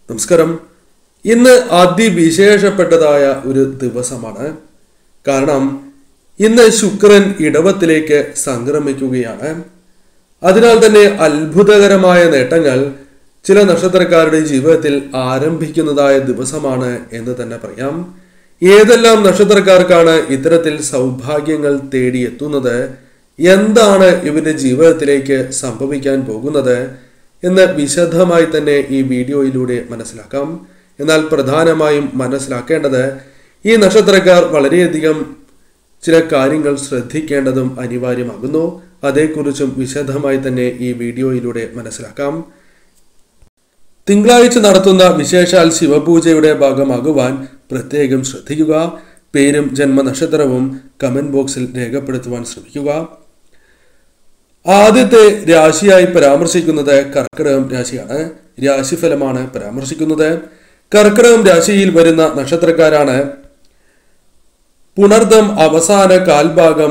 നമസ്കാരം ഇന്ന് അതിവിശേഷപ്പെട്ടതായ ഒരു ദിവസമാണ് കാരണം ഇന്ന് ശുക്രൻ ഇടവത്തിലേക്ക് സംക്രമിക്കുകയാണ് അതിനാൽ തന്നെ അത്ഭുതകരമായ നേട്ടങ്ങൾ ചില നക്ഷത്രക്കാരുടെ ജീവിതത്തിൽ ആരംഭിക്കുന്നതായ ദിവസമാണ് എന്ന് തന്നെ പറയാം ഏതെല്ലാം നക്ഷത്രക്കാർക്കാണ് ഇത്തരത്തിൽ സൗഭാഗ്യങ്ങൾ തേടിയെത്തുന്നത് എന്താണ് ഇവരുടെ ജീവിതത്തിലേക്ക് സംഭവിക്കാൻ പോകുന്നത് എന്ന് വിശദമായി തന്നെ ഈ വീഡിയോയിലൂടെ മനസ്സിലാക്കാം എന്നാൽ പ്രധാനമായും മനസ്സിലാക്കേണ്ടത് ഈ നക്ഷത്രക്കാർ വളരെയധികം ചില കാര്യങ്ങൾ ശ്രദ്ധിക്കേണ്ടതും അനിവാര്യമാകുന്നു അതേക്കുറിച്ചും വിശദമായി തന്നെ ഈ വീഡിയോയിലൂടെ മനസ്സിലാക്കാം തിങ്കളാഴ്ച നടത്തുന്ന വിശേഷാൽ ശിവപൂജയുടെ ഭാഗമാകുവാൻ പ്രത്യേകം ശ്രദ്ധിക്കുക പേരും ജന്മനക്ഷത്രവും കമന്റ് ബോക്സിൽ രേഖപ്പെടുത്തുവാൻ ശ്രമിക്കുക ആദ്യത്തെ രാശിയായി പരാമർശിക്കുന്നത് കർക്കിടകം രാശിയാണ് രാശിഫലമാണ് പരാമർശിക്കുന്നത് കർക്കിടകം രാശിയിൽ വരുന്ന നക്ഷത്രക്കാരാണ് പുണർദം അവസാന കാൽഭാഗം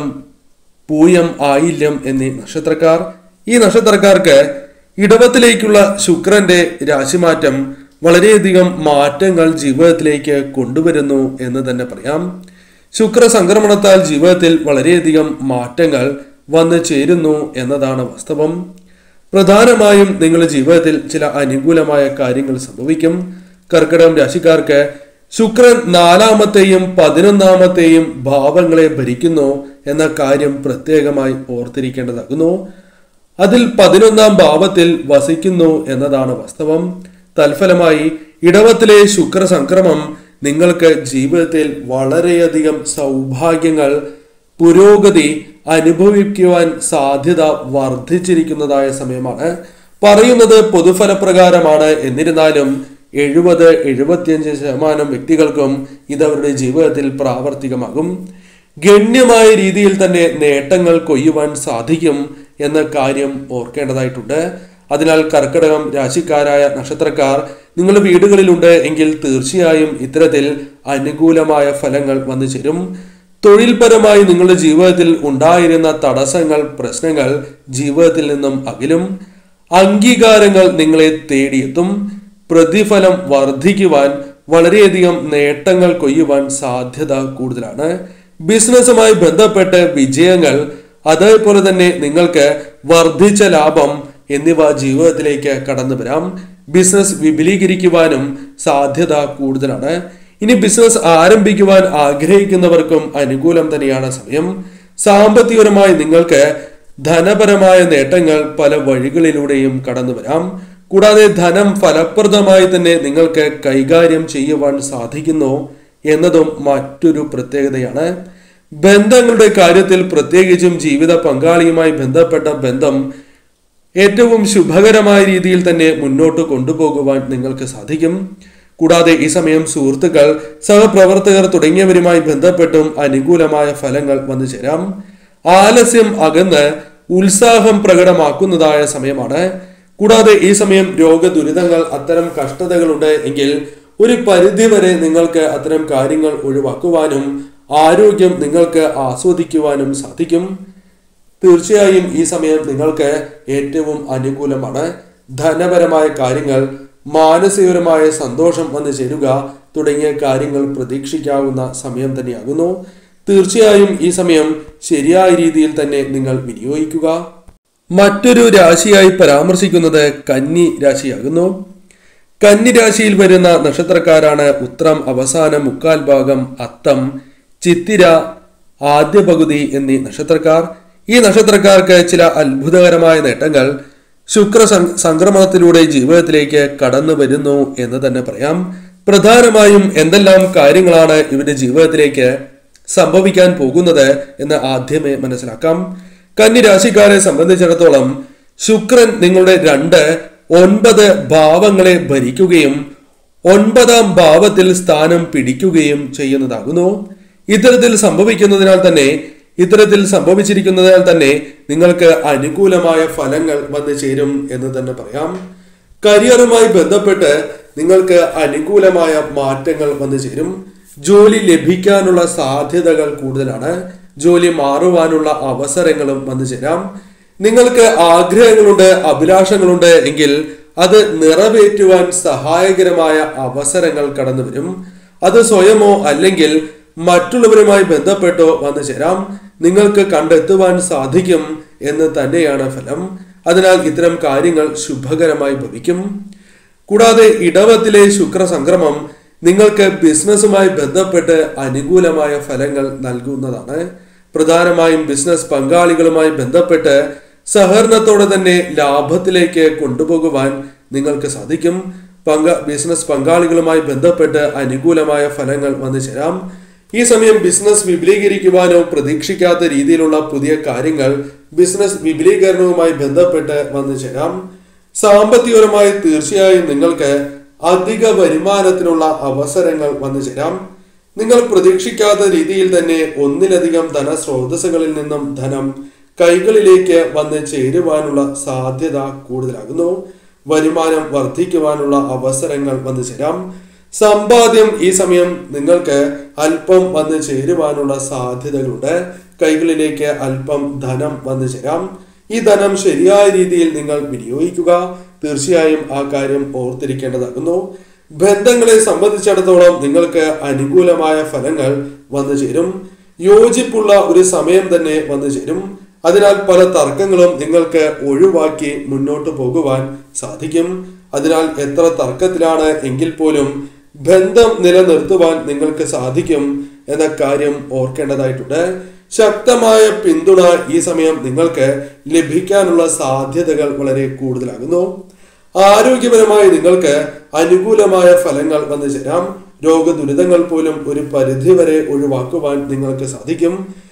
പൂയം ആയില്യം എന്നീ നക്ഷത്രക്കാർ ഈ നക്ഷത്രക്കാർക്ക് ഇടവത്തിലേക്കുള്ള ശുക്രന്റെ രാശിമാറ്റം വളരെയധികം മാറ്റങ്ങൾ ജീവിതത്തിലേക്ക് കൊണ്ടുവരുന്നു എന്ന് തന്നെ പറയാം ശുക്ര സംക്രമണത്താൽ ജീവിതത്തിൽ വളരെയധികം മാറ്റങ്ങൾ വന്നു ചേരുന്നു എന്നതാണ് വാസ്തവം പ്രധാനമായും നിങ്ങളുടെ ജീവിതത്തിൽ ചില അനുകൂലമായ കാര്യങ്ങൾ സംഭവിക്കും കർക്കിടകം രാശിക്കാർക്ക് ശുക്രൻ നാലാമത്തെയും പതിനൊന്നാമത്തെയും ഭാവങ്ങളെ ഭരിക്കുന്നു എന്ന കാര്യം പ്രത്യേകമായി ഓർത്തിരിക്കേണ്ടതാകുന്നു അതിൽ പതിനൊന്നാം ഭാവത്തിൽ വസിക്കുന്നു എന്നതാണ് വാസ്തവം തൽഫലമായി ഇടവത്തിലെ ശുക്ര സംക്രമം നിങ്ങൾക്ക് ജീവിതത്തിൽ വളരെയധികം സൗഭാഗ്യങ്ങൾ പുരോഗതി അനുഭവിക്കുവാൻ സാധ്യത വർദ്ധിച്ചിരിക്കുന്നതായ സമയമാണ് പറയുന്നത് പൊതുഫലപ്രകാരമാണ് എന്നിരുന്നാലും എഴുപത് എഴുപത്തിയഞ്ച് ശതമാനം വ്യക്തികൾക്കും ഇത് അവരുടെ ജീവിതത്തിൽ പ്രാവർത്തികമാകും ഗണ്യമായ രീതിയിൽ തന്നെ നേട്ടങ്ങൾ കൊയ്യുവാൻ സാധിക്കും എന്ന കാര്യം ഓർക്കേണ്ടതായിട്ടുണ്ട് അതിനാൽ കർക്കിടകം രാശിക്കാരായ നക്ഷത്രക്കാർ നിങ്ങളുടെ വീടുകളിലുണ്ട് എങ്കിൽ തീർച്ചയായും ഇത്തരത്തിൽ അനുകൂലമായ ഫലങ്ങൾ വന്നു ചേരും തൊഴിൽപരമായി നിങ്ങളുടെ ജീവിതത്തിൽ ഉണ്ടായിരുന്ന തടസ്സങ്ങൾ പ്രശ്നങ്ങൾ ജീവിതത്തിൽ നിന്നും അകലും അംഗീകാരങ്ങൾ നിങ്ങളെ തേടിയെത്തും പ്രതിഫലം വർദ്ധിക്കുവാൻ വളരെയധികം നേട്ടങ്ങൾ കൊയ്യുവാൻ സാധ്യത കൂടുതലാണ് ബിസിനസ്സുമായി ബന്ധപ്പെട്ട് വിജയങ്ങൾ അതേപോലെ തന്നെ നിങ്ങൾക്ക് വർദ്ധിച്ച ലാഭം എന്നിവ ജീവിതത്തിലേക്ക് കടന്നു വരാം ബിസിനസ് വിപുലീകരിക്കുവാനും സാധ്യത കൂടുതലാണ് ഇനി ബിസിനസ് ആരംഭിക്കുവാൻ ആഗ്രഹിക്കുന്നവർക്കും അനുകൂലം തന്നെയാണ് സമയം സാമ്പത്തികപരമായി നിങ്ങൾക്ക് ധനപരമായ നേട്ടങ്ങൾ പല വഴികളിലൂടെയും കടന്നു വരാം കൂടാതെ ധനം ഫലപ്രദമായി തന്നെ നിങ്ങൾക്ക് കൈകാര്യം ചെയ്യുവാൻ സാധിക്കുന്നു എന്നതും മറ്റൊരു പ്രത്യേകതയാണ് ബന്ധങ്ങളുടെ കാര്യത്തിൽ പ്രത്യേകിച്ചും ജീവിത പങ്കാളിയുമായി ബന്ധപ്പെട്ട ബന്ധം ഏറ്റവും ശുഭകരമായ രീതിയിൽ തന്നെ മുന്നോട്ട് കൊണ്ടുപോകുവാൻ നിങ്ങൾക്ക് സാധിക്കും കൂടാതെ ഈ സമയം സുഹൃത്തുക്കൾ സഹപ്രവർത്തകർ തുടങ്ങിയവരുമായി ബന്ധപ്പെട്ടും അനുകൂലമായ ഫലങ്ങൾ വന്നു ചേരാം ആലസ്യം അകന്ന് ഉത്സാഹം പ്രകടമാക്കുന്നതായ സമയമാണ് കൂടാതെ ഈ സമയം രോഗദുരിതങ്ങൾ അത്തരം കഷ്ടതകളുണ്ട് എങ്കിൽ ഒരു പരിധിവരെ നിങ്ങൾക്ക് അത്തരം കാര്യങ്ങൾ ഒഴിവാക്കുവാനും ആരോഗ്യം നിങ്ങൾക്ക് ആസ്വദിക്കുവാനും സാധിക്കും തീർച്ചയായും ഈ സമയം നിങ്ങൾക്ക് ഏറ്റവും അനുകൂലമാണ് ധനപരമായ കാര്യങ്ങൾ മാനസികപരമായ സന്തോഷം വന്നു ചേരുക തുടങ്ങിയ കാര്യങ്ങൾ പ്രതീക്ഷിക്കാവുന്ന സമയം തന്നെയാകുന്നു തീർച്ചയായും ഈ സമയം ശരിയായ രീതിയിൽ തന്നെ നിങ്ങൾ വിനിയോഗിക്കുക മറ്റൊരു രാശിയായി പരാമർശിക്കുന്നത് കന്നി രാശിയാകുന്നു കന്നി രാശിയിൽ വരുന്ന നക്ഷത്രക്കാരാണ് ഉത്രം അവസാന മുക്കാൽ ഭാഗം അത്തം ചിത്തിര ആദ്യ പകുതി എന്നീ നക്ഷത്രക്കാർ ഈ നക്ഷത്രക്കാർക്ക് ചില അത്ഭുതകരമായ നേട്ടങ്ങൾ ശുക്ര സംക്രമണത്തിലൂടെ ജീവിതത്തിലേക്ക് കടന്നു വരുന്നു എന്ന് തന്നെ പറയാം പ്രധാനമായും എന്തെല്ലാം കാര്യങ്ങളാണ് ഇവരുടെ ജീവിതത്തിലേക്ക് സംഭവിക്കാൻ പോകുന്നത് എന്ന് ആദ്യമേ മനസ്സിലാക്കാം കന്നി രാശിക്കാരെ സംബന്ധിച്ചിടത്തോളം ശുക്രൻ നിങ്ങളുടെ രണ്ട് ഒൻപത് ഭാവങ്ങളെ ഭരിക്കുകയും ഒൻപതാം ഭാവത്തിൽ സ്ഥാനം പിടിക്കുകയും ചെയ്യുന്നതാകുന്നു ഇത്തരത്തിൽ സംഭവിക്കുന്നതിനാൽ തന്നെ ഇത്തരത്തിൽ സംഭവിച്ചിരിക്കുന്നതിനാൽ തന്നെ നിങ്ങൾക്ക് അനുകൂലമായ ഫലങ്ങൾ വന്നു ചേരും എന്ന് തന്നെ പറയാം കരിയറുമായി ബന്ധപ്പെട്ട് നിങ്ങൾക്ക് അനുകൂലമായ മാറ്റങ്ങൾ വന്നു ചേരും ജോലി ലഭിക്കാനുള്ള സാധ്യതകൾ കൂടുതലാണ് ജോലി മാറുവാനുള്ള അവസരങ്ങളും വന്നു ചേരാം നിങ്ങൾക്ക് ആഗ്രഹങ്ങളുണ്ട് അഭിലാഷങ്ങളുണ്ട് എങ്കിൽ അത് നിറവേറ്റുവാൻ സഹായകരമായ അവസരങ്ങൾ കടന്നു വരും അത് സ്വയമോ അല്ലെങ്കിൽ മറ്റുള്ളവരുമായി ബന്ധപ്പെട്ടോ വന്നു ചേരാം നിങ്ങൾക്ക് കണ്ടെത്തുവാൻ സാധിക്കും എന്ന് തന്നെയാണ് ഫലം അതിനാൽ ഇത്തരം കാര്യങ്ങൾ ശുഭകരമായി ഭവിക്കും കൂടാതെ ഇടവത്തിലെ ശുക്ര സംക്രമം നിങ്ങൾക്ക് ബിസിനസ്സുമായി ബന്ധപ്പെട്ട് അനുകൂലമായ ഫലങ്ങൾ നൽകുന്നതാണ് പ്രധാനമായും ബിസിനസ് പങ്കാളികളുമായി ബന്ധപ്പെട്ട് സഹകരണത്തോടെ തന്നെ ലാഭത്തിലേക്ക് കൊണ്ടുപോകുവാൻ നിങ്ങൾക്ക് സാധിക്കും പങ്ക ബിസിനസ് പങ്കാളികളുമായി ബന്ധപ്പെട്ട് അനുകൂലമായ ഫലങ്ങൾ വന്നു ചേരാം ഈ സമയം ബിസിനസ് വിപുലീകരിക്കുവാനോ പ്രതീക്ഷിക്കാത്ത രീതിയിലുള്ള പുതിയ കാര്യങ്ങൾ ബിസിനസ് വിപുലീകരണവുമായി ബന്ധപ്പെട്ട് വന്നു ചേരാം സാമ്പത്തികപരമായി തീർച്ചയായും നിങ്ങൾക്ക് അധിക വരുമാനത്തിനുള്ള അവസരങ്ങൾ വന്നു ചേരാം നിങ്ങൾ പ്രതീക്ഷിക്കാത്ത രീതിയിൽ തന്നെ ഒന്നിലധികം ധനസ്രോതസ്സുകളിൽ നിന്നും ധനം കൈകളിലേക്ക് വന്ന് ചേരുവാനുള്ള സാധ്യത കൂടുതലാകുന്നു വരുമാനം വർദ്ധിക്കുവാനുള്ള അവസരങ്ങൾ വന്നു ചേരാം സമ്പാദ്യം ഈ സമയം നിങ്ങൾക്ക് അല്പം വന്ന് ചേരുവാനുള്ള സാധ്യതകളുണ്ട് കൈകളിലേക്ക് അല്പം ധനം വന്നു ചേരാം ഈ ധനം ശരിയായ രീതിയിൽ നിങ്ങൾ വിനിയോഗിക്കുക തീർച്ചയായും ആ കാര്യം ഓർത്തിരിക്കേണ്ടതാകുന്നു ബന്ധങ്ങളെ സംബന്ധിച്ചിടത്തോളം നിങ്ങൾക്ക് അനുകൂലമായ ഫലങ്ങൾ വന്നു ചേരും യോജിപ്പുള്ള ഒരു സമയം തന്നെ വന്നു ചേരും അതിനാൽ പല തർക്കങ്ങളും നിങ്ങൾക്ക് ഒഴിവാക്കി മുന്നോട്ട് പോകുവാൻ സാധിക്കും അതിനാൽ എത്ര തർക്കത്തിലാണ് എങ്കിൽ പോലും ബന്ധം നിലനിർത്തുവാൻ നിങ്ങൾക്ക് സാധിക്കും എന്ന കാര്യം ഓർക്കേണ്ടതായിട്ടുണ്ട് ശക്തമായ പിന്തുണ ഈ സമയം നിങ്ങൾക്ക് ലഭിക്കാനുള്ള സാധ്യതകൾ വളരെ കൂടുതലാകുന്നു ആരോഗ്യപരമായി നിങ്ങൾക്ക് അനുകൂലമായ ഫലങ്ങൾ വന്നു ചേരാം രോഗദുരിതങ്ങൾ പോലും ഒരു പരിധിവരെ ഒഴിവാക്കുവാൻ നിങ്ങൾക്ക് സാധിക്കും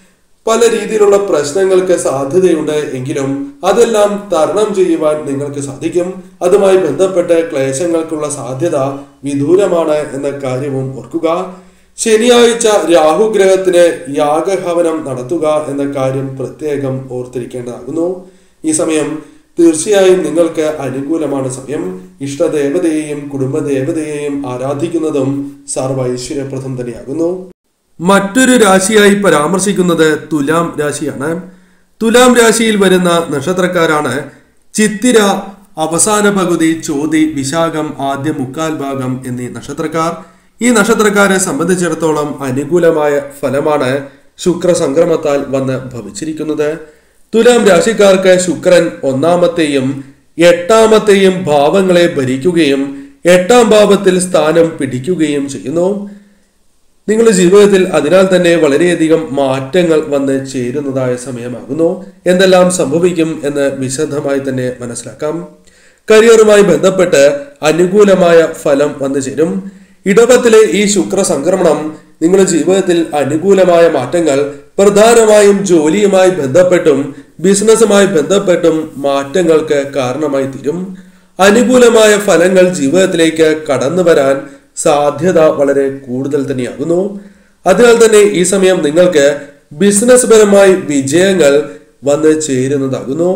പല രീതിയിലുള്ള പ്രശ്നങ്ങൾക്ക് സാധ്യതയുണ്ട് എങ്കിലും അതെല്ലാം തരണം ചെയ്യുവാൻ നിങ്ങൾക്ക് സാധിക്കും അതുമായി ബന്ധപ്പെട്ട് ക്ലേശങ്ങൾക്കുള്ള സാധ്യത വിദൂരമാണ് എന്ന കാര്യവും ഓർക്കുക ശനിയാഴ്ച രാഹുഗ്രഹത്തിന് യാഗഹവനം നടത്തുക എന്ന കാര്യം പ്രത്യേകം ഓർത്തിരിക്കേണ്ടതാകുന്നു ഈ സമയം തീർച്ചയായും നിങ്ങൾക്ക് അനുകൂലമാണ് സമയം ഇഷ്ടദേവതയെയും കുടുംബദേവതയെയും ആരാധിക്കുന്നതും സർവ ഐശ്വര്യപ്രദം തന്നെയാകുന്നു മറ്റൊരു രാശിയായി പരാമർശിക്കുന്നത് തുലാം രാശിയാണ് തുലാം രാശിയിൽ വരുന്ന നക്ഷത്രക്കാരാണ് ചിത്തിര അവസാന പകുതി ചോതി വിശാഖം ആദ്യ മുക്കാൽ ഭാഗം എന്നീ നക്ഷത്രക്കാർ ഈ നക്ഷത്രക്കാരെ സംബന്ധിച്ചിടത്തോളം അനുകൂലമായ ഫലമാണ് ശുക്ര സംക്രമത്താൽ വന്ന് ഭവിച്ചിരിക്കുന്നത് തുലാം രാശിക്കാർക്ക് ശുക്രൻ ഒന്നാമത്തെയും എട്ടാമത്തെയും ഭാവങ്ങളെ ഭരിക്കുകയും എട്ടാം ഭാവത്തിൽ സ്ഥാനം പിടിക്കുകയും ചെയ്യുന്നു നിങ്ങളുടെ ജീവിതത്തിൽ അതിനാൽ തന്നെ വളരെയധികം മാറ്റങ്ങൾ വന്ന് ചേരുന്നതായ സമയമാകുന്നു എന്തെല്ലാം സംഭവിക്കും എന്ന് വിശദമായി തന്നെ മനസ്സിലാക്കാം കരിയറുമായി ബന്ധപ്പെട്ട് അനുകൂലമായ ഫലം വന്നു ചേരും ഇടവത്തിലെ ഈ ശുക്ര സംക്രമണം നിങ്ങളുടെ ജീവിതത്തിൽ അനുകൂലമായ മാറ്റങ്ങൾ പ്രധാനമായും ജോലിയുമായി ബന്ധപ്പെട്ടും ബിസിനസ്സുമായി ബന്ധപ്പെട്ടും മാറ്റങ്ങൾക്ക് കാരണമായി തീരും അനുകൂലമായ ഫലങ്ങൾ ജീവിതത്തിലേക്ക് കടന്നു വരാൻ സാധ്യത വളരെ കൂടുതൽ തന്നെയാകുന്നു അതിനാൽ തന്നെ ഈ സമയം നിങ്ങൾക്ക് ബിസിനസ് പരമായി വിജയങ്ങൾ വന്ന് ചേരുന്നതാകുന്നു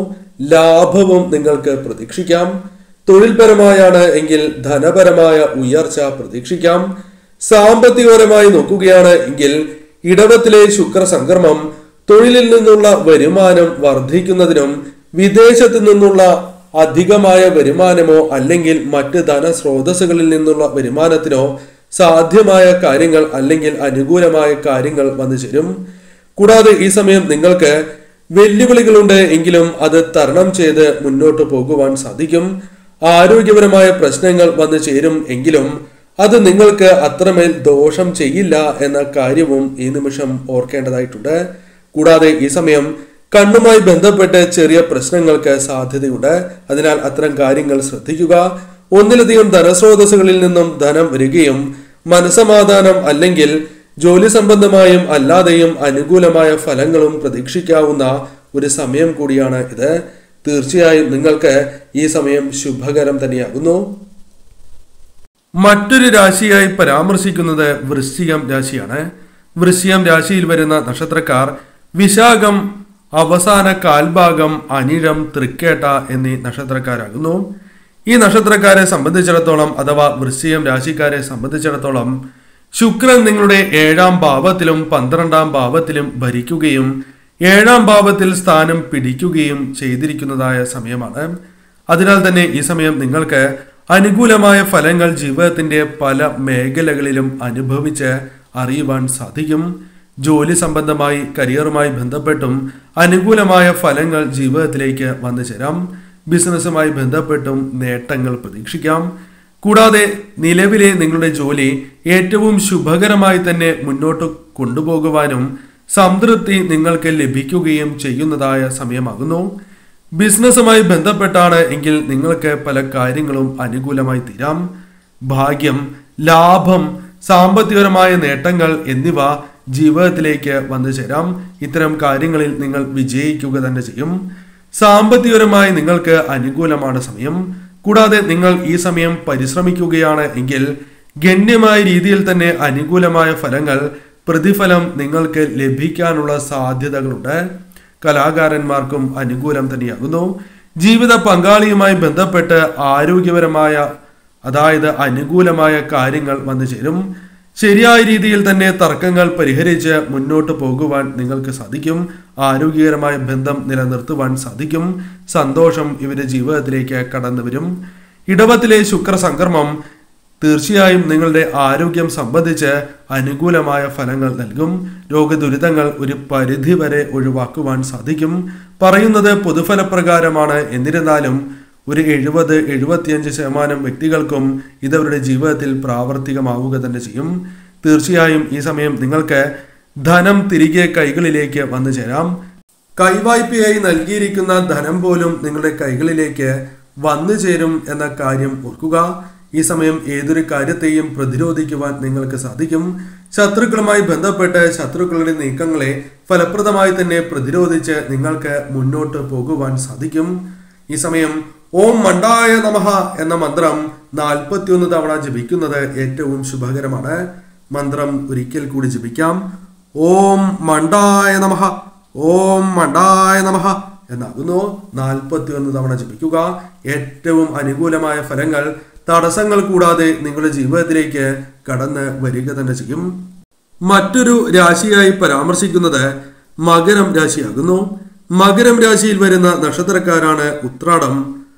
ലാഭവും നിങ്ങൾക്ക് പ്രതീക്ഷിക്കാം തൊഴിൽപരമായാണ് എങ്കിൽ ധനപരമായ ഉയർച്ച പ്രതീക്ഷിക്കാം സാമ്പത്തികപരമായി നോക്കുകയാണ് എങ്കിൽ ഇടവത്തിലെ ശുക്ര സംക്രമം തൊഴിലിൽ നിന്നുള്ള വരുമാനം വർദ്ധിക്കുന്നതിനും വിദേശത്തു നിന്നുള്ള അധികമായ വരുമാനമോ അല്ലെങ്കിൽ മറ്റ് ധനസ്രോതസ്സുകളിൽ നിന്നുള്ള വരുമാനത്തിനോ സാധ്യമായ കാര്യങ്ങൾ അല്ലെങ്കിൽ അനുകൂലമായ കാര്യങ്ങൾ വന്നു ചേരും കൂടാതെ ഈ സമയം നിങ്ങൾക്ക് വെല്ലുവിളികളുണ്ട് എങ്കിലും അത് തരണം ചെയ്ത് മുന്നോട്ട് പോകുവാൻ സാധിക്കും ആരോഗ്യപരമായ പ്രശ്നങ്ങൾ വന്നു ചേരും എങ്കിലും അത് നിങ്ങൾക്ക് അത്രമേൽ ദോഷം ചെയ്യില്ല എന്ന കാര്യവും ഈ നിമിഷം ഓർക്കേണ്ടതായിട്ടുണ്ട് കൂടാതെ ഈ സമയം കണ്ണുമായി ബന്ധപ്പെട്ട് ചെറിയ പ്രശ്നങ്ങൾക്ക് സാധ്യതയുണ്ട് അതിനാൽ അത്തരം കാര്യങ്ങൾ ശ്രദ്ധിക്കുക ഒന്നിലധികം ധനസ്രോതസ്സുകളിൽ നിന്നും ധനം വരികയും മനസമാധാനം അല്ലെങ്കിൽ ജോലി സംബന്ധമായും അല്ലാതെയും അനുകൂലമായ ഫലങ്ങളും പ്രതീക്ഷിക്കാവുന്ന ഒരു സമയം കൂടിയാണ് ഇത് തീർച്ചയായും നിങ്ങൾക്ക് ഈ സമയം ശുഭകരം തന്നെയാകുന്നു മറ്റൊരു രാശിയായി പരാമർശിക്കുന്നത് വൃശ്ചികം രാശിയാണ് വൃശ്ചികം രാശിയിൽ വരുന്ന നക്ഷത്രക്കാർ വിശാഖം അവസാന കാൽഭാഗം അനിഴം തൃക്കേട്ട എന്നീ നക്ഷത്രക്കാരാകുന്നു ഈ നക്ഷത്രക്കാരെ സംബന്ധിച്ചിടത്തോളം അഥവാ വൃശ്ചികം രാശിക്കാരെ സംബന്ധിച്ചിടത്തോളം ശുക്രൻ നിങ്ങളുടെ ഏഴാം ഭാവത്തിലും പന്ത്രണ്ടാം ഭാവത്തിലും ഭരിക്കുകയും ഏഴാം ഭാവത്തിൽ സ്ഥാനം പിടിക്കുകയും ചെയ്തിരിക്കുന്നതായ സമയമാണ് അതിനാൽ തന്നെ ഈ സമയം നിങ്ങൾക്ക് അനുകൂലമായ ഫലങ്ങൾ ജീവിതത്തിന്റെ പല മേഖലകളിലും അനുഭവിച്ച് അറിയുവാൻ സാധിക്കും ജോലി സംബന്ധമായി കരിയറുമായി ബന്ധപ്പെട്ടും അനുകൂലമായ ഫലങ്ങൾ ജീവിതത്തിലേക്ക് വന്നു ചേരാം ബിസിനസ്സുമായി ബന്ധപ്പെട്ടും നേട്ടങ്ങൾ പ്രതീക്ഷിക്കാം കൂടാതെ നിലവിലെ നിങ്ങളുടെ ജോലി ഏറ്റവും ശുഭകരമായി തന്നെ മുന്നോട്ട് കൊണ്ടുപോകുവാനും സംതൃപ്തി നിങ്ങൾക്ക് ലഭിക്കുകയും ചെയ്യുന്നതായ സമയമാകുന്നു ബിസിനസ്സുമായി ബന്ധപ്പെട്ടാണ് എങ്കിൽ നിങ്ങൾക്ക് പല കാര്യങ്ങളും അനുകൂലമായി തീരാം ഭാഗ്യം ലാഭം സാമ്പത്തികപരമായ നേട്ടങ്ങൾ എന്നിവ ജീവിതത്തിലേക്ക് വന്നു ചേരാം ഇത്തരം കാര്യങ്ങളിൽ നിങ്ങൾ വിജയിക്കുക തന്നെ ചെയ്യും സാമ്പത്തികപരമായി നിങ്ങൾക്ക് അനുകൂലമാണ് സമയം കൂടാതെ നിങ്ങൾ ഈ സമയം പരിശ്രമിക്കുകയാണ് എങ്കിൽ ഗണ്യമായ രീതിയിൽ തന്നെ അനുകൂലമായ ഫലങ്ങൾ പ്രതിഫലം നിങ്ങൾക്ക് ലഭിക്കാനുള്ള സാധ്യതകളുണ്ട് കലാകാരന്മാർക്കും അനുകൂലം തന്നെയാകുന്നു ജീവിത പങ്കാളിയുമായി ബന്ധപ്പെട്ട് ആരോഗ്യപരമായ അതായത് അനുകൂലമായ കാര്യങ്ങൾ വന്നു ചേരും ശരിയായ രീതിയിൽ തന്നെ തർക്കങ്ങൾ പരിഹരിച്ച് മുന്നോട്ട് പോകുവാൻ നിങ്ങൾക്ക് സാധിക്കും ആരോഗ്യകരമായ ബന്ധം നിലനിർത്തുവാൻ സാധിക്കും സന്തോഷം ഇവരുടെ ജീവിതത്തിലേക്ക് കടന്നു വരും ഇടവത്തിലെ ശുക്ര സംക്രമം തീർച്ചയായും നിങ്ങളുടെ ആരോഗ്യം സംബന്ധിച്ച് അനുകൂലമായ ഫലങ്ങൾ നൽകും രോഗദുരിതങ്ങൾ ഒരു പരിധി വരെ ഒഴിവാക്കുവാൻ സാധിക്കും പറയുന്നത് പൊതുഫലപ്രകാരമാണ് എന്നിരുന്നാലും ഒരു എഴുപത് എഴുപത്തിയഞ്ച് ശതമാനം വ്യക്തികൾക്കും ഇതവരുടെ ജീവിതത്തിൽ പ്രാവർത്തികമാവുക തന്നെ ചെയ്യും തീർച്ചയായും ഈ സമയം നിങ്ങൾക്ക് ധനം തിരികെ കൈകളിലേക്ക് വന്നു ചേരാം കൈവായ്പയായി നൽകിയിരിക്കുന്ന ധനം പോലും നിങ്ങളുടെ കൈകളിലേക്ക് വന്നു ചേരും എന്ന കാര്യം ഓർക്കുക ഈ സമയം ഏതൊരു കാര്യത്തെയും പ്രതിരോധിക്കുവാൻ നിങ്ങൾക്ക് സാധിക്കും ശത്രുക്കളുമായി ബന്ധപ്പെട്ട് ശത്രുക്കളുടെ നീക്കങ്ങളെ ഫലപ്രദമായി തന്നെ പ്രതിരോധിച്ച് നിങ്ങൾക്ക് മുന്നോട്ട് പോകുവാൻ സാധിക്കും ഈ സമയം ഓം മണ്ടായ നമഃ എന്ന മന്ത്രം നാൽപ്പത്തിയൊന്ന് തവണ ജപിക്കുന്നത് ഏറ്റവും ശുഭകരമാണ് മന്ത്രം ഒരിക്കൽ കൂടി ജപിക്കാം ഓം മണ്ടായ നമഃ ഓം മണ്ടായ നമഃ എന്നാകുന്നു നാൽപ്പത്തിയൊന്ന് തവണ ജപിക്കുക ഏറ്റവും അനുകൂലമായ ഫലങ്ങൾ തടസ്സങ്ങൾ കൂടാതെ നിങ്ങളുടെ ജീവിതത്തിലേക്ക് കടന്ന് വരിക തന്നെ ചെയ്യും മറ്റൊരു രാശിയായി പരാമർശിക്കുന്നത് മകരം രാശിയാകുന്നു മകരം രാശിയിൽ വരുന്ന നക്ഷത്രക്കാരാണ് ഉത്രാടം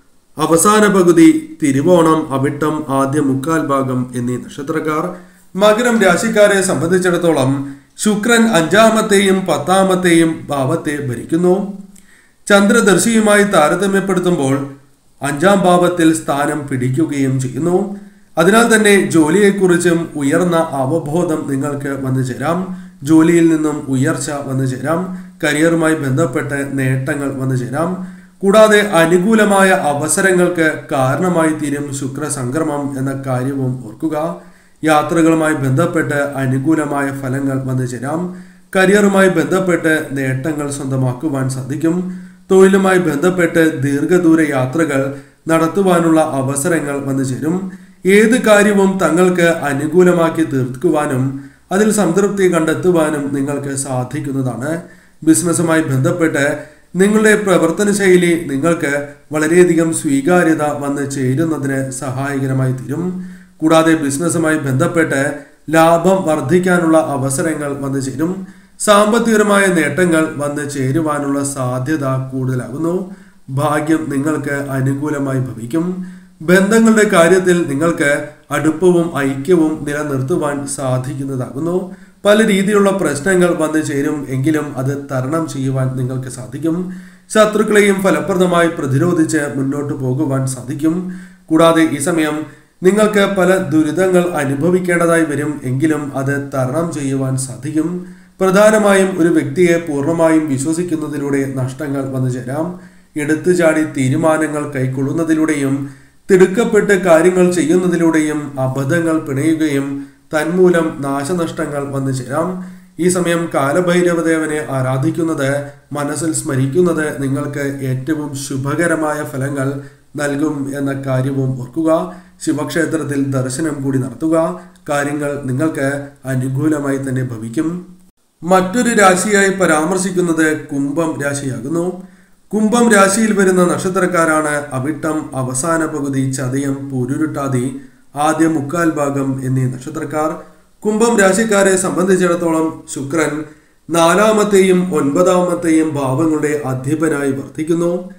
അവസാന പകുതി തിരുവോണം അവിട്ടം ആദ്യ മുക്കാൽ ഭാഗം എന്നീ നക്ഷത്രക്കാർ മകരം രാശിക്കാരെ സംബന്ധിച്ചിടത്തോളം ശുക്രൻ അഞ്ചാമത്തെയും പത്താമത്തെയും ഭാവത്തെ ഭരിക്കുന്നു ചന്ദ്രദർശിയുമായി താരതമ്യപ്പെടുത്തുമ്പോൾ അഞ്ചാം ഭാവത്തിൽ സ്ഥാനം പിടിക്കുകയും ചെയ്യുന്നു അതിനാൽ തന്നെ ജോലിയെക്കുറിച്ചും ഉയർന്ന അവബോധം നിങ്ങൾക്ക് വന്നു ചേരാം ജോലിയിൽ നിന്നും ഉയർച്ച വന്നു ചേരാം കരിയറുമായി ബന്ധപ്പെട്ട് നേട്ടങ്ങൾ വന്നു ചേരാം കൂടാതെ അനുകൂലമായ അവസരങ്ങൾക്ക് കാരണമായി തീരും ശുക്ര സംക്രമം എന്ന കാര്യവും ഓർക്കുക യാത്രകളുമായി ബന്ധപ്പെട്ട് അനുകൂലമായ ഫലങ്ങൾ വന്നു ചേരാം കരിയറുമായി ബന്ധപ്പെട്ട് നേട്ടങ്ങൾ സ്വന്തമാക്കുവാൻ സാധിക്കും തൊഴിലുമായി ബന്ധപ്പെട്ട് ദീർഘദൂര യാത്രകൾ നടത്തുവാനുള്ള അവസരങ്ങൾ വന്നു ചേരും ഏത് കാര്യവും തങ്ങൾക്ക് അനുകൂലമാക്കി തീർക്കുവാനും അതിൽ സംതൃപ്തി കണ്ടെത്തുവാനും നിങ്ങൾക്ക് സാധിക്കുന്നതാണ് ബിസിനസ്സുമായി ബന്ധപ്പെട്ട് നിങ്ങളുടെ പ്രവർത്തന ശൈലി നിങ്ങൾക്ക് വളരെയധികം സ്വീകാര്യത വന്ന് ചേരുന്നതിന് സഹായകരമായി തീരും കൂടാതെ ബിസിനസ്സുമായി ബന്ധപ്പെട്ട് ലാഭം വർദ്ധിക്കാനുള്ള അവസരങ്ങൾ വന്നു ചേരും സാമ്പത്തികപരമായ നേട്ടങ്ങൾ വന്ന് ചേരുവാനുള്ള സാധ്യത കൂടുതലാകുന്നു ഭാഗ്യം നിങ്ങൾക്ക് അനുകൂലമായി ഭവിക്കും ബന്ധങ്ങളുടെ കാര്യത്തിൽ നിങ്ങൾക്ക് അടുപ്പവും ഐക്യവും നിലനിർത്തുവാൻ സാധിക്കുന്നതാകുന്നു പല രീതിയിലുള്ള പ്രശ്നങ്ങൾ വന്നു ചേരും എങ്കിലും അത് തരണം ചെയ്യുവാൻ നിങ്ങൾക്ക് സാധിക്കും ശത്രുക്കളെയും ഫലപ്രദമായി പ്രതിരോധിച്ച് മുന്നോട്ട് പോകുവാൻ സാധിക്കും കൂടാതെ ഈ സമയം നിങ്ങൾക്ക് പല ദുരിതങ്ങൾ അനുഭവിക്കേണ്ടതായി വരും എങ്കിലും അത് തരണം ചെയ്യുവാൻ സാധിക്കും പ്രധാനമായും ഒരു വ്യക്തിയെ പൂർണ്ണമായും വിശ്വസിക്കുന്നതിലൂടെ നഷ്ടങ്ങൾ വന്നു ചേരാം എടുത്തുചാടി തീരുമാനങ്ങൾ കൈക്കൊള്ളുന്നതിലൂടെയും തിടുക്കപ്പെട്ട് കാര്യങ്ങൾ ചെയ്യുന്നതിലൂടെയും അബദ്ധങ്ങൾ പിണയുകയും തന്മൂലം നാശനഷ്ടങ്ങൾ വന്നു ചേരാം ഈ സമയം കാലഭൈരവദേവനെ ആരാധിക്കുന്നത് മനസ്സിൽ സ്മരിക്കുന്നത് നിങ്ങൾക്ക് ഏറ്റവും ശുഭകരമായ ഫലങ്ങൾ നൽകും എന്ന കാര്യവും ഓർക്കുക ശിവക്ഷേത്രത്തിൽ ദർശനം കൂടി നടത്തുക കാര്യങ്ങൾ നിങ്ങൾക്ക് അനുകൂലമായി തന്നെ ഭവിക്കും മറ്റൊരു രാശിയായി പരാമർശിക്കുന്നത് കുംഭം രാശിയാകുന്നു കുംഭം രാശിയിൽ വരുന്ന നക്ഷത്രക്കാരാണ് അവിട്ടം അവസാന പകുതി ചതയം പൂരുരുട്ടാതി ആദ്യ മുക്കാൽ ഭാഗം എന്നീ നക്ഷത്രക്കാർ കുംഭം രാശിക്കാരെ സംബന്ധിച്ചിടത്തോളം ശുക്രൻ നാലാമത്തെയും ഒൻപതാമത്തെയും ഭാവങ്ങളുടെ അധിപനായി വർത്തിക്കുന്നു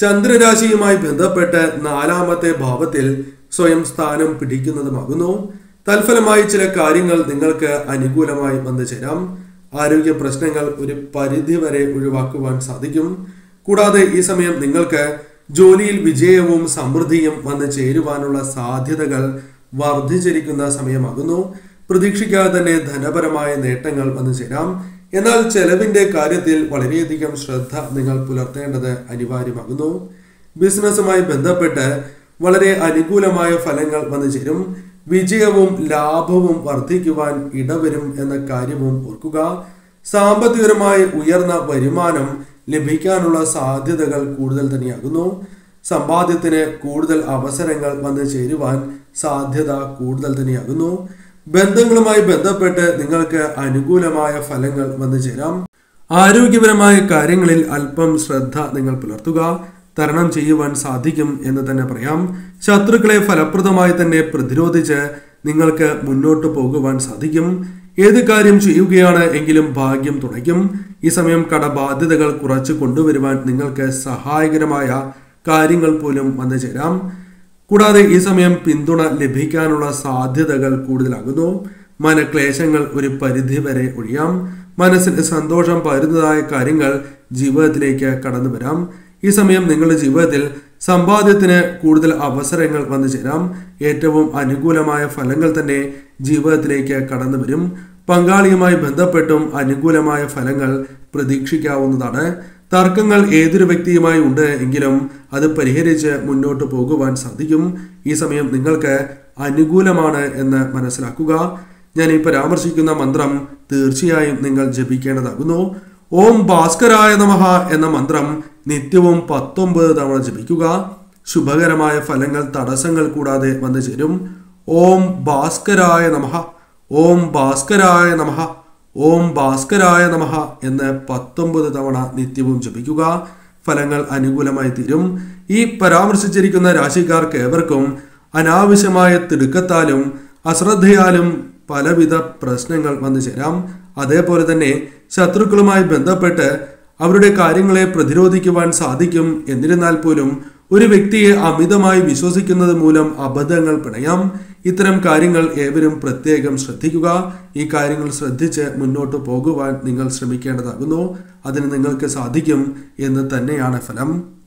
ചന്ദ്രരാശിയുമായി ബന്ധപ്പെട്ട് നാലാമത്തെ ഭാവത്തിൽ സ്വയം സ്ഥാനം പിടിക്കുന്നതുമാകുന്നു തൽഫലമായി ചില കാര്യങ്ങൾ നിങ്ങൾക്ക് അനുകൂലമായി വന്നു ചേരാം ആരോഗ്യ പ്രശ്നങ്ങൾ ഒരു പരിധി വരെ ഒഴിവാക്കുവാൻ സാധിക്കും കൂടാതെ ഈ സമയം നിങ്ങൾക്ക് ജോലിയിൽ വിജയവും സമൃദ്ധിയും വന്നു ചേരുവാനുള്ള സാധ്യതകൾ വർദ്ധിച്ചിരിക്കുന്ന സമയമാകുന്നു പ്രതീക്ഷിക്കാതെ തന്നെ ധനപരമായ നേട്ടങ്ങൾ വന്നു ചേരാം എന്നാൽ ചെലവിന്റെ കാര്യത്തിൽ വളരെയധികം ശ്രദ്ധ നിങ്ങൾ പുലർത്തേണ്ടത് അനിവാര്യമാകുന്നു ബിസിനസ്സുമായി ബന്ധപ്പെട്ട് വളരെ അനുകൂലമായ ഫലങ്ങൾ വന്നു ചേരും വിജയവും ലാഭവും വർദ്ധിക്കുവാൻ ഇടവരും എന്ന കാര്യവും ഓർക്കുക സാമ്പത്തികപരമായി ഉയർന്ന വരുമാനം ലഭിക്കാനുള്ള സാധ്യതകൾ കൂടുതൽ തന്നെയാകുന്നു സമ്പാദ്യത്തിന് കൂടുതൽ അവസരങ്ങൾ വന്നു ചേരുവാൻ സാധ്യത കൂടുതൽ തന്നെയാകുന്നു ബന്ധങ്ങളുമായി ബന്ധപ്പെട്ട് നിങ്ങൾക്ക് അനുകൂലമായ ഫലങ്ങൾ വന്നു ചേരാം ആരോഗ്യപരമായ കാര്യങ്ങളിൽ അല്പം ശ്രദ്ധ നിങ്ങൾ പുലർത്തുക തരണം ചെയ്യുവാൻ സാധിക്കും എന്ന് തന്നെ പറയാം ശത്രുക്കളെ ഫലപ്രദമായി തന്നെ പ്രതിരോധിച്ച് നിങ്ങൾക്ക് മുന്നോട്ട് പോകുവാൻ സാധിക്കും ഏത് കാര്യം ചെയ്യുകയാണ് എങ്കിലും ഭാഗ്യം തുണയ്ക്കും ഈ സമയം കടബാധ്യതകൾ കുറച്ച് കൊണ്ടുവരുവാൻ നിങ്ങൾക്ക് സഹായകരമായ കാര്യങ്ങൾ പോലും വന്നു ചേരാം കൂടാതെ ഈ സമയം പിന്തുണ ലഭിക്കാനുള്ള സാധ്യതകൾ കൂടുതലാകുന്നു മനക്ലേശങ്ങൾ ഒരു പരിധി വരെ ഒഴിയാം മനസ്സിന് സന്തോഷം പകരുന്നതായ കാര്യങ്ങൾ ജീവിതത്തിലേക്ക് കടന്നു വരാം ഈ സമയം നിങ്ങളുടെ ജീവിതത്തിൽ സമ്പാദ്യത്തിന് കൂടുതൽ അവസരങ്ങൾ വന്നു ചേരാം ഏറ്റവും അനുകൂലമായ ഫലങ്ങൾ തന്നെ ജീവിതത്തിലേക്ക് കടന്നു വരും പങ്കാളിയുമായി ബന്ധപ്പെട്ടും അനുകൂലമായ ഫലങ്ങൾ പ്രതീക്ഷിക്കാവുന്നതാണ് തർക്കങ്ങൾ ഏതൊരു വ്യക്തിയുമായി ഉണ്ട് എങ്കിലും അത് പരിഹരിച്ച് മുന്നോട്ട് പോകുവാൻ സാധിക്കും ഈ സമയം നിങ്ങൾക്ക് അനുകൂലമാണ് എന്ന് മനസ്സിലാക്കുക ഞാൻ ഈ പരാമർശിക്കുന്ന മന്ത്രം തീർച്ചയായും നിങ്ങൾ ജപിക്കേണ്ടതാകുന്നു ഓം ഭാസ്കരായ നമഃ എന്ന മന്ത്രം നിത്യവും പത്തൊമ്പത് തവണ ജപിക്കുക ശുഭകരമായ ഫലങ്ങൾ തടസ്സങ്ങൾ കൂടാതെ വന്നു ചേരും ഓം ഭാസ്കരായ നമഃ ഓം ഭാസ്കരായ നമഃ ഓം ഭാസ്കരായ നമഃ എന്ന് പത്തൊമ്പത് തവണ നിത്യവും ജപിക്കുക ഫലങ്ങൾ അനുകൂലമായി തീരും ഈ പരാമർശിച്ചിരിക്കുന്ന രാശിക്കാർക്ക് ഏവർക്കും അനാവശ്യമായ തിടുക്കത്താലും അശ്രദ്ധയാലും പലവിധ പ്രശ്നങ്ങൾ വന്നു ചേരാം അതേപോലെ തന്നെ ശത്രുക്കളുമായി ബന്ധപ്പെട്ട് അവരുടെ കാര്യങ്ങളെ പ്രതിരോധിക്കുവാൻ സാധിക്കും എന്നിരുന്നാൽ പോലും ഒരു വ്യക്തിയെ അമിതമായി വിശ്വസിക്കുന്നത് മൂലം അബദ്ധങ്ങൾ പിണയാം ഇത്തരം കാര്യങ്ങൾ ഏവരും പ്രത്യേകം ശ്രദ്ധിക്കുക ഈ കാര്യങ്ങൾ ശ്രദ്ധിച്ച് മുന്നോട്ട് പോകുവാൻ നിങ്ങൾ ശ്രമിക്കേണ്ടതാകുന്നു അതിന് നിങ്ങൾക്ക് സാധിക്കും എന്ന് തന്നെയാണ് ഫലം